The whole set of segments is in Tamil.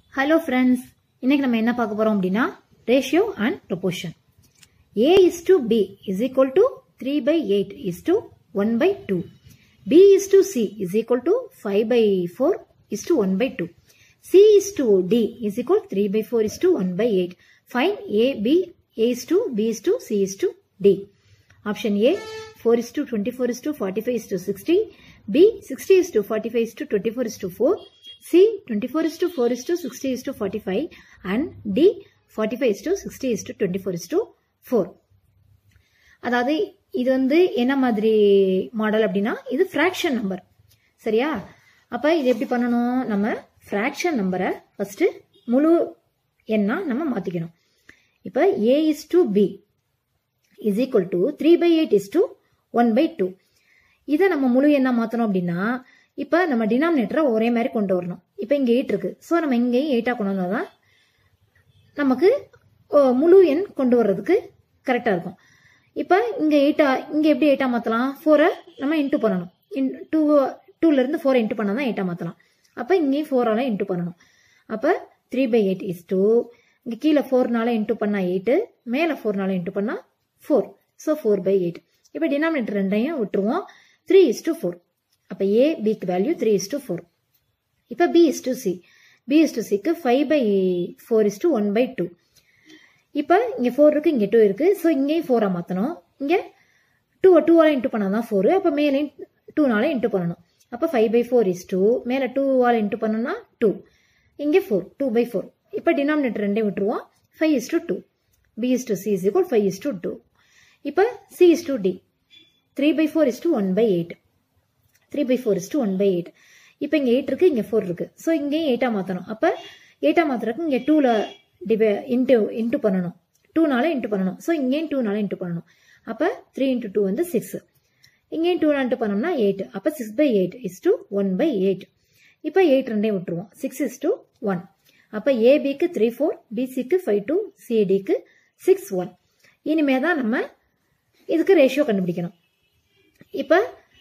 ஹலோ ஃப்ரெண்ட்ஸ் இன்னைக்கு நம்ம என்ன பார்க்க போறோம் அப்படின்னா ratio and proportion A is to B is equal to three by eight is to one by two B is to C is equal to five by four is to one by two C is to D is equal three by four is to one by eight fine A B A is to B is to C is to D Option A 4 is to 24 is to 45 is to 60. B 60 is to 45 is to 24 is to 4. C 24 is to 4 is to 60 is to 45. And D 45 is to 60 is to 24 is to 4. அதாவது இது வந்து என்ன மாதிரி மாடல் அப்படின்னா இது ஃப்ராக்ஷன் நம்பர் சரியா அப்ப இது எப்படி பண்ணணும் நம்ம ஃப்ராக்ஷன் நம்பரை ஃபர்ஸ்ட் முழு எண்ணா நம்ம மாத்திக்கணும் இப்ப A is to B is equal to three by eight is to one by two இதை நம்ம முழு எண்ணா மாற்றணும் அப்படின்னா இப்போ நம்ம டினாமினேட்டரை ஒரே மாதிரி கொண்டு வரணும் இப்போ இங்கே எயிட் இருக்கு ஸோ நம்ம இங்கேயும் எயிட்டாக கொண்டு வந்தால் தான் நமக்கு ஓ, முழு எண் கொண்டு வர்றதுக்கு கரெக்டாக இருக்கும் இப்போ இங்கே எயிட்டா இங்கே எப்படி எயிட்டாக மாற்றலாம் ஃபோரை நம்ம இன்ட்டு பண்ணணும் இன் டூ டூலேருந்து ஃபோரை இன்ட்டு பண்ணால் தான் எயிட்டாக மாற்றலாம் அப்போ இங்கேயும் ஃபோரால் இன்ட்டு பண்ணணும் அப்போ three by eight is to இங்கே கீழே ஃபோர்னால இன்ட்டு பண்ணால் எயிட்டு மேலே ஃபோர்னால இன்ட்டு பண்ணால் four so four by eight இப்போ டினாமினேட்டர் ரெண்டையும் விட்டுருவோம் த்ரீ இஸ் டு ஃபோர் அப்போ ஏ பிக்கு value three is to four இப்போ B is to C B is to சிக்கு five by four is to one by two இப்போ இங்கே ஃபோர் இருக்கு இங்கே டூ இருக்கு ஸோ இங்கேயும் ஃபோராக மாற்றணும் இங்கே டூ டூவால் இன்ட்டு பண்ணால் தான் ஃபோர் அப்போ மேலே டூனால இன்ட்டு பண்ணணும் அப்போ five by four is to மேலே டூவால் இன்ட்டு பண்ணோம்னா டூ இங்கே ஃபோர் டூ பை ஃபோர் இப்போ டினாமினேட்டர் ரெண்டையும் விட்டுருவோம் five is to two B is to C is equal five is to two இப்போ C is to D three by four is to one by eight three by four is to one by eight இப்போ இங்கே எயிட் இருக்கு இங்கே ஃபோர் இருக்கு ஸோ இங்கேயும் எயிட்டாக மாற்றணும் அப்போ எயிட்டாக மாற்றுறதுக்கு இங்கே டூவில் டிவை இன்ட்டு இன்ட்டு பண்ணணும் டூனால இன்ட்டு பண்ணணும் ஸோ இங்கேயும் டூனால இன்ட்டு பண்ணணும் அப்போ த்ரீ இன்ட்டு டூ வந்து சிக்ஸ் இங்கேயும் டூ இன்ட்டு பண்ணோம்னா எயிட் அப்போ six by eight is to one by eight இப்போ எயிட் ரெண்டையும் விட்டுருவோம் சிக்ஸ் இஸ் டு ஒன் அப்போ ஏபிக்கு த்ரீ ஃபோர் பிசிக்கு ஃபைவ் டூ சிடிக்கு சிக்ஸ் ஒன் இனிமே தான் நம்ம இதுக்கு ரேஷியோ கண்டுபிடிக்கணும் இப்போ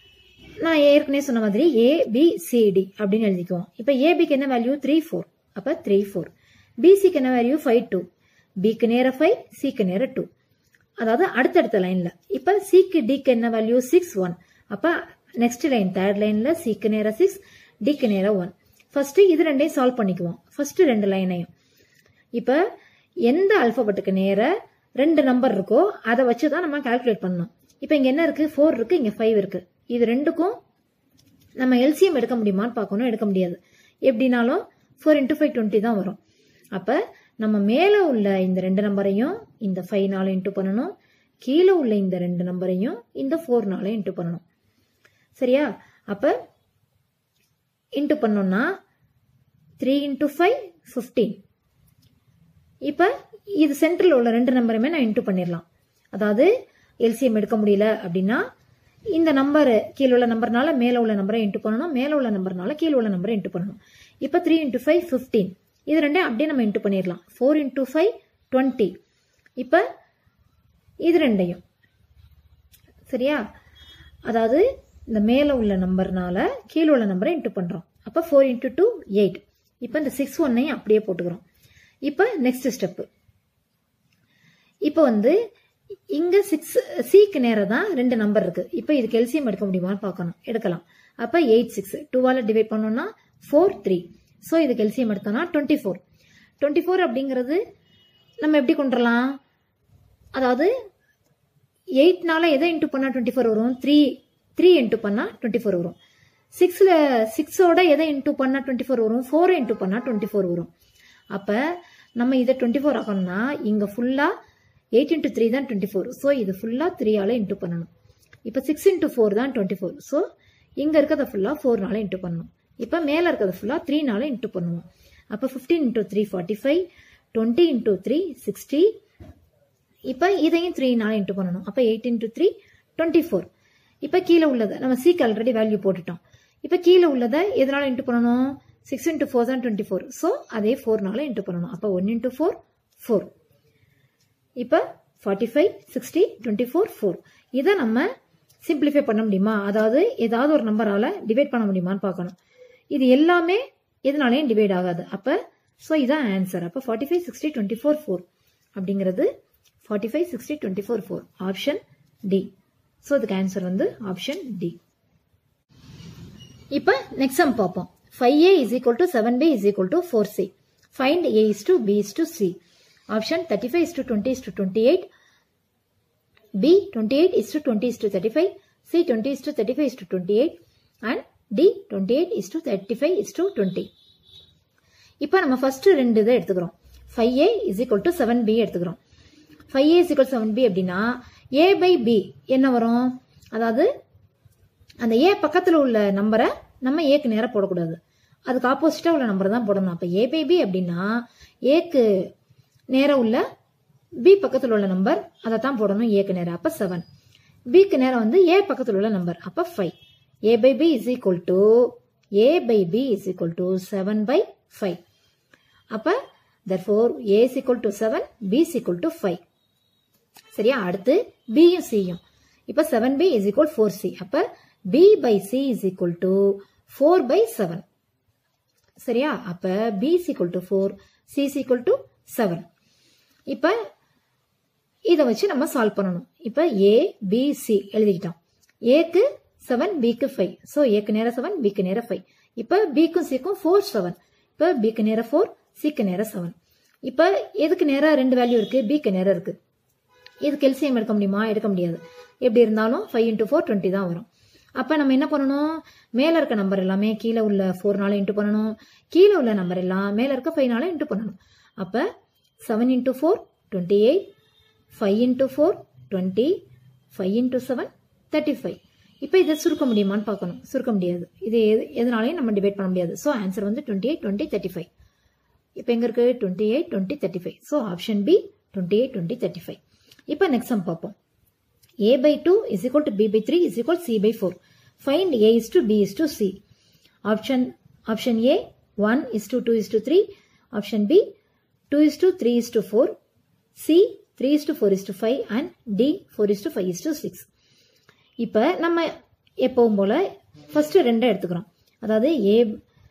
நான் ஏற்கனவே சொன்ன மாதிரி ஏ பி சிடி அப்படின்னு எழுதிக்குவோம் இப்போ ஏபிக்கு என்ன வேல்யூ த்ரீ ஃபோர் அப்போ த்ரீ ஃபோர் பிசிக்கு என்ன வேல்யூ ஃபைவ் டூ பிக்கு நேர ஃபைவ் சிக்கு நேர டூ அதாவது அடுத்தடுத்த லைன்ல இப்போ சிக்கு டிக்கு என்ன வேல்யூ சிக்ஸ் ஒன் அப்போ நெக்ஸ்ட் லைன் தேர்ட் லைன்ல சிக்கு நேர சிக்ஸ் டிக்கு நேர ஒன் ஃபர்ஸ்ட் இது ரெண்டையும் சால்வ் பண்ணிக்குவோம் ஃபர்ஸ்ட் ரெண்டு லைனையும் இப்போ எந்த அல்பபெட்டுக்கு நேர ரெண்டு நம்பர் இருக்கோ அதை வச்சு தான் நம்ம கால்குலேட் பண்ணணும் இப்போ இங்க என்ன இருக்கு ஃபோர் இருக்கு இங்க ஃபைவ் இருக்கு இது ரெண்டுக்கும் நம்ம எல்சிஎம் எடுக்க முடியுமான்னு பார்க்கணும் எடுக்க முடியாது எப்படினாலும் ஃபோர் இன்டூ ஃபைவ் டுவெண்ட்டி தான் வரும் அப்போ நம்ம மேலே உள்ள இந்த ரெண்டு நம்பரையும் இந்த ஃபைவ் நாளும் இன்ட்டு பண்ணணும் கீழே உள்ள இந்த ரெண்டு நம்பரையும் இந்த ஃபோர் நாளும் இன்ட்டு பண்ணணும் சரியா அப்போ இன்ட்டு பண்ணோம்னா த்ரீ இன்ட்டு ஃபைவ் ஃபிஃப்டீன் இப்போ இது சென்டரில் உள்ள ரெண்டு நம்பருமே நான் இன்ட்டு பண்ணிடலாம் அதாவது எல்சிஎம் எடுக்க முடியல அப்படின்னா இந்த நம்பர் கீழே உள்ள நம்பர்னால மேலே உள்ள நம்பரை இன்ட்டு பண்ணணும் மேலே உள்ள நம்பர்னால கீழே உள்ள நம்பரை இன்ட்டு பண்ணணும் இப்போ த்ரீ இன்ட்டு ஃபைவ் ஃபிஃப்டீன் இது ரெண்டையும் அப்படியே நம்ம இன்ட்டு பண்ணிடலாம் ஃபோர் இன்ட்டு ஃபைவ் டுவெண்ட்டி இப்போ இது ரெண்டையும் சரியா அதாவது இந்த மேலே உள்ள நம்பர்னால கீழே உள்ள நம்பரை இன்ட்டு பண்ணுறோம் அப்போ ஃபோர் இன்ட்டு டூ எயிட் இப்போ இந்த சிக்ஸ் ஒன்னையும் அப்படியே போட்டுக்கிறோம் இப்போ நெக்ஸ்ட் ஸ்டெப்பு இப்போ வந்து இங்க சிக்ஸ் சிக்கு நேரம் தான் ரெண்டு நம்பர் இருக்கு இப்போ இதுக்கு எல்சிஎம் எடுக்க முடியுமான்னு பார்க்கணும் எடுக்கலாம் அப்ப எயிட் சிக்ஸ் டூவால டிவைட் பண்ணோம்னா ஃபோர் த்ரீ ஸோ இதுக்கு எல்சிஎம் எடுத்தோம்னா டுவெண்ட்டி ஃபோர் டுவெண்ட்டி ஃபோர் அப்படிங்கிறது நம்ம எப்படி கொண்டு வரலாம் அதாவது எயிட்னால எதை இன்ட்டு பண்ணா டுவெண்ட்டி ஃபோர் வரும் த்ரீ த்ரீ இன்ட்டு பண்ணா டுவெண்ட்டி ஃபோர் வரும் சிக்ஸ்ல சிக்ஸோட எதை இன்ட்டு பண்ணா டுவெண்ட்டி ஃபோர் வரும் ஃபோரை இன்ட்டு பண்ணா டுவெண்ட்டி ஃபோர் வரும் அப்ப நம்ம இதை டுவெண்ட்டி ஃபோர் ஆகணும்னா இங்க ஃபுல்லா எயிட் இன்ட்டு த்ரீ தான் டுவெண்ட்டி ஃபோர் ஸோ இது ஃபுல்லாக த்ரீயால் இன்ட்டு பண்ணணும் இப்போ சிக்ஸ் இன்ட்டு ஃபோர் தான் டுவெண்ட்டி ஃபோர் ஸோ இங்கே இருக்கிறத ஃபுல்லாக ஃபோர்னால இன்ட்டு பண்ணணும் இப்போ மேலே இருக்கிறத ஃபுல்லாக த்ரீனால இன்ட்டு பண்ணுவோம் அப்போ fifteen into three forty five twenty into three sixty இப்போ இதையும் த்ரீனால இன்ட்டு பண்ணணும் அப்போ eight into three twenty four இப்போ கீழே உள்ளதை நம்ம சீக்கு ஆல்ரெடி வேல்யூ போட்டுட்டோம் இப்போ கீழே உள்ளதை எதனால இன்ட்டு பண்ணணும் சிக்ஸ் இன்ட்டு ஃபோர் தான் டுவெண்ட்டி ஃபோர் ஸோ அதே ஃபோர்னால இன்ட்டு பண்ணணும் அப்போ ஒன் இன்ட்டு ஃபோர் ஃபோர் இப்போ forty five sixty twenty four four இதை நம்ம சிம்பிளிஃபை பண்ண முடியுமா அதாவது ஏதாவது ஒரு நம்பரால டிவைட் பண்ண முடியுமான்னு பார்க்கணும் இது எல்லாமே எதனாலையும் டிவைட் ஆகாது அப்ப ஸோ இதான் ஆன்சர் அப்போ forty five sixty twenty four four அப்படிங்கிறது forty five sixty twenty four four option D so இதுக்கு ஆன்சர் வந்து ஆப்ஷன் டி இப்போ நெக்ஸ்ட் சம் பார்ப்போம் five A is equal to seven B is equal to four C find A is to B is to C option thirty five is to twenty is to twenty eight B twenty eight is to twenty is to thirty five C twenty is to thirty five is to twenty eight and D twenty eight is to thirty five is to twenty இப்போ நம்ம ஃபர்ஸ்ட் ரெண்டு இதை எடுத்துக்கிறோம் five A is equal to seven B எடுத்துக்கிறோம் five A is equal seven B அப்படின்னா ஏ பை பி என்ன வரும் அதாவது அந்த ஏ பக்கத்தில் உள்ள நம்பரை நம்ம ஏக்கு நேராக போடக்கூடாது அதுக்கு ஆப்போசிட்டாக உள்ள நம்பர் தான் போடணும் அப்போ ஏ பை பி அப்படின்னா ஏக்கு நேராக உள்ள பி பக்கத்தில் உள்ள நம்பர் அதை தான் போடணும் ஏக்கு நேரம் அப்போ செவன் பிக்கு நேரம் வந்து ஏ பக்கத்தில் உள்ள நம்பர் அப்போ five A by B is equal to A by B is equal to seven by five அப்போ therefore A is equal to seven B is equal to five சரியா அடுத்து பியும் சியும் இப்போ seven B is equal four C அப்போ B by C is equal to four by seven சரியா அப்போ B is equal to four C is equal to seven இப்போ இதை வச்சு நம்ம சால்வ் பண்ணணும் இப்போ ஏ பி சி எழுதிக்கிட்டோம் ஏக்கு செவன் பிக்கு ஃபைவ் ஸோ ஏக்கு நேரம் செவன் பிக்கு நேரம் ஃபைவ் இப்போ பிக்கும் சிக்கும் ஃபோர் செவன் இப்போ பிக்கு நேரம் ஃபோர் சிக்கு நேரம் செவன் இப்போ எதுக்கு நேரம் ரெண்டு வேல்யூ இருக்கு பிக்கு நேரம் இருக்கு இதுக்கு எல்சிஎம் எடுக்க முடியுமா எடுக்க முடியாது எப்படி இருந்தாலும் ஃபைவ் இன்டூ ஃபோர் டுவெண்ட்டி தான் வரும் அப்போ நம்ம என்ன பண்ணணும் மேலே இருக்க நம்பர் எல்லாமே கீழே உள்ள ஃபோர்னால இன்ட்டு பண்ணணும் கீழே உள்ள நம்பர் எல்லாம் மேலே இருக்க ஃபைவ்னால இன்ட்டு பண்ணணும் அப்போ seven into four twenty eight five into four twenty five into seven thirty five இப்போ இதை சுருக்க முடியுமான்னு பார்க்கணும் சுருக்க முடியாது இது எது எதனாலையும் நம்ம டிபேட் பண்ண முடியாது ஸோ ஆன்சர் வந்து twenty eight twenty thirty five இப்போ எங்க இருக்கு twenty eight twenty thirty five so option B twenty eight twenty thirty five இப்போ நெக்ஸ்ட் சம் பார்ப்போம் a by 2 is equal to b by 3 is equal to c by 4. Find a is to b is to c. Option option A 1 is to 2 is to 3. Option B 2 is to 3 is to 4. C 3 is to 4 is to 5 and D 4 is to 5 is to 6. இப்போ நம்ம எப்பவும் போல ஃபர்ஸ்ட் ரெண்டை எடுத்துக்கிறோம் அதாவது A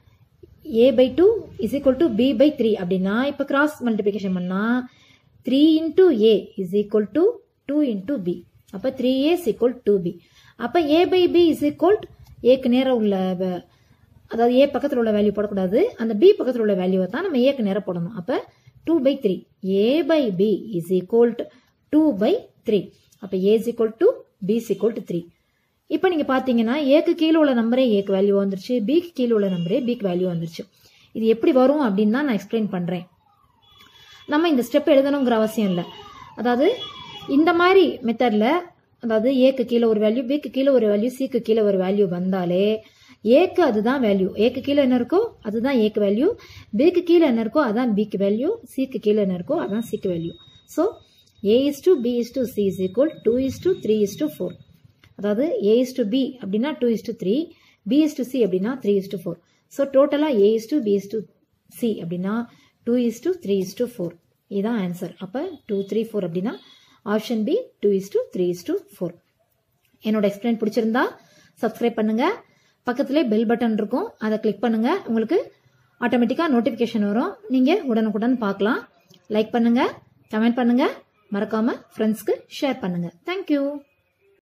A by two is equal to B by three அப்படின்னா இப்போ கிராஸ் மல்டிபிகேஷன் பண்ணா three into A is equal to two into B அப்போ three A is equal two B அப்போ A by B is equal ஏக்கு நேரம் உள்ள வ- அதாவது ஏ பக்கத்தில் உள்ள வேல்யூ போடக்கூடாது அந்த பி பக்கத்தில் உள்ள வேல்யூவை தான் நம்ம ஏக்கு நேரம் போடணும் அப்போ two by three A by B is equal to two by three அப்போ A is equal to B is equal to three இப்போ நீங்க பாத்தீங்கன்னா ஏக்கு கீழே உள்ள நம்பரே ஏக்கு வேல்யூ வந்துருச்சு பிக்கு கீழே உள்ள நம்பரே பிக்கு வேல்யூ வந்துருச்சு இது எப்படி வரும் அப்படின்னு தான் நான் எக்ஸ்பிளைன் பண்றேன் நம்ம இந்த ஸ்டெப் எழுதணுங்கிற அவசியம் இல்லை அதாவது இந்த மாதிரி மெத்தட்ல அதாவது ஏக்கு கீழே ஒரு வேல்யூ பிக்கு கீழே ஒரு வேல்யூ சிக்கு கீழே ஒரு வேல்யூ வந்தாலே ஏக்கு அதுதான் வேல்யூ ஏக்கு கீழே என்ன இருக்கோ அதுதான் ஏக்கு வேல்யூ பிக்கு கீழே என்ன இருக்கோ அதான் பிக்கு வேல்யூ சிக்கு கீழே என்ன இருக்கோ அதான் சிக்கு value so A is to B is to C is equal two is to three is to four அதாவது ஏ இஸ் டு பி அப்படின்னா two is to three B is to C அப்படின்னா three is to four so டோட்டலாக A is to B is to C அப்படின்னா two is to three is to four இதுதான் ஆன்சர் அப்போ டூ த்ரீ ஃபோர் அப்படின்னா option B two is to three is to four என்னோட எக்ஸ்பிளைன் பிடிச்சிருந்தா சப்ஸ்கிரைப் பண்ணுங்க பக்கத்திலே பெல் பட்டன் இருக்கும் அதை கிளிக் பண்ணுங்க உங்களுக்கு ஆட்டோமேட்டிக்காக நோட்டிஃபிகேஷன் வரும் நீங்கள் உடனுக்குடன் பார்க்கலாம் லைக் பண்ணுங்க கமெண்ட் பண்ணுங்க மறக்காம ஃப்ரெண்ட்ஸ்க்கு ஷேர் பண்ணுங்க தேங்க்யூ